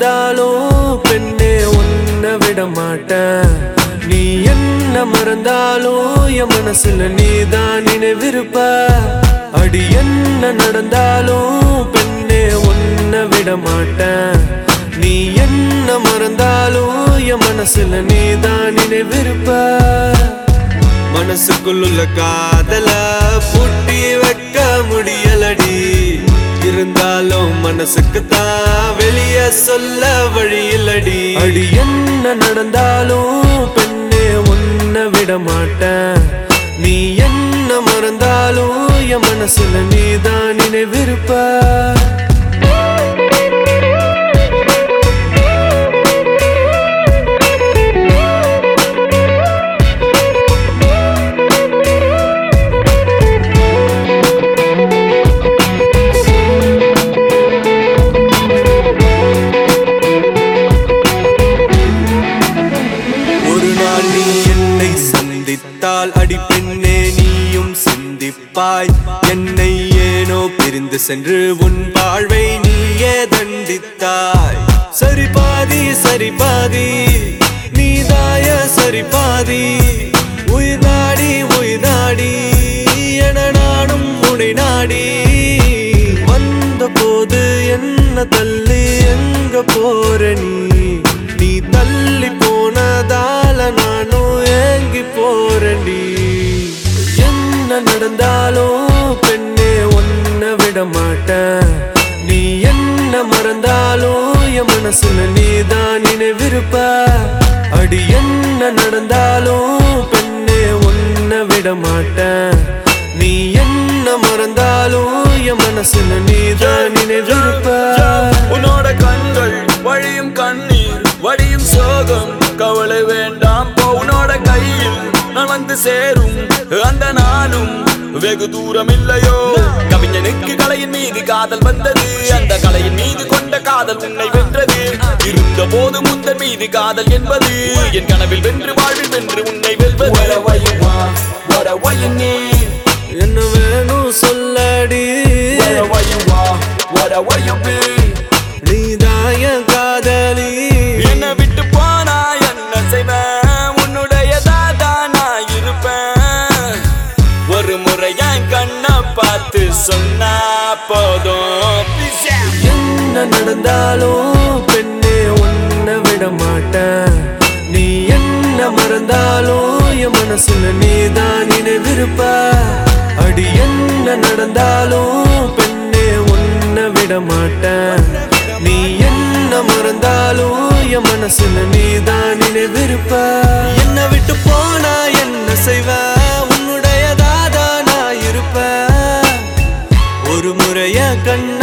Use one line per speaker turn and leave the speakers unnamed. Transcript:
நடந்தாலும் பெண்ணே உன்னை விட மாட்டேன் நீ என்ன மறந்தாலும் என் மனசுல நீதான் நினைவிருப்ப அடி என்ன நடந்தாலும் பெண்ணே உன்னை விட மாட்டேன் நீ என்ன மறந்தாலும் என் மனசுல நீதான் நினைவிருப்ப மனசுக்குள்ள காதல பூட்டி வைக்க முடியலடி இருந்தாலும் மனசுக்கு தான் வெளிய சொல்ல வழி இல்லடி அடி என்ன நடந்தாலும் பெண்ணே உன்னை விட மாட்டேன் நீ என்ன மறந்தாலும் என் மனசுல நீதான் நினைவிருப்ப ஒரு நாள் நீ என்னை சந்தித்தால் அடி பெண்ணே நீயும் சிந்திப்பாய் என்னை ஏனோ பிரிந்து சென்று உன் வாழ்வை நீயே தண்டித்தாய் சரி பாதி சரி பாதி நீதாய சரி பாதி உயிர் நாடி உயிர் நாடி என நானும் உனை நாடி வந்த போது என்ன தள்ளி எங்க போற நீ நீ தள்ளி போனதால நானும் ஏங்கி போறேன்டி என்ன நடந்தாலும் பெண்ணே உன்னை விட மாட்டேன் நீ என்ன மறந்தாலும் என் மனசுல நீதான் நினைவிருப்ப அடி என்ன நடந்தாலும் பெண்ணே உன்னை விட மாட்டேன் நீ என்ன மறந்தாலும் என் மனசுல நீதான் நினைவிருப்ப
உன்னோட கண்கள் வழியும் கண்ணீர் வடியும் சோகம் கவலை வேண்டாம் போ உன்னோட கையில் நான் வந்து சேரும் அந்த நாளும் வெகு தூரம் இல்லையோ கவிஞனுக்கு கலையின் மீது காதல் வந்தது அந்த கலையின் மீது கொண்ட காதல் உன்னை வென்றது இருந்த போது முந்தன் மீது காதல் என்பது என் கனவில் வென்று வாழ்வில் வென்று உன்னை வெல்வது What you need,
என்ன வேணும் சொல்லடி
wherever you are, whatever you be
நீதான் என் காதலி
என்ன விட்டு போனா என்ன செய்வேன் உன்னுடையதாக நான் இருப்பேன் ஒரு முறை என் கண்ணை பார்த்து சொன்னா போதும்
என்ன நடந்தாலும் பெண்ணே உன்னை விட மாட்டேன் நீ என்ன மறந்தாலும் என் மனசுல நீதான் நினைவிருப்ப அடி என்ன நடந்தாலும் பெண்ணே உன்னை விட மாட்டேன் நீ என்ன மறந்தாலும் என் மனசுல நீதான் நினைவிருப்ப என்ன விட்டு போனா என்ன செய்வ உன்னுடையதாதான் நான் இருப்பேன் ஒரு முறைய கண்ண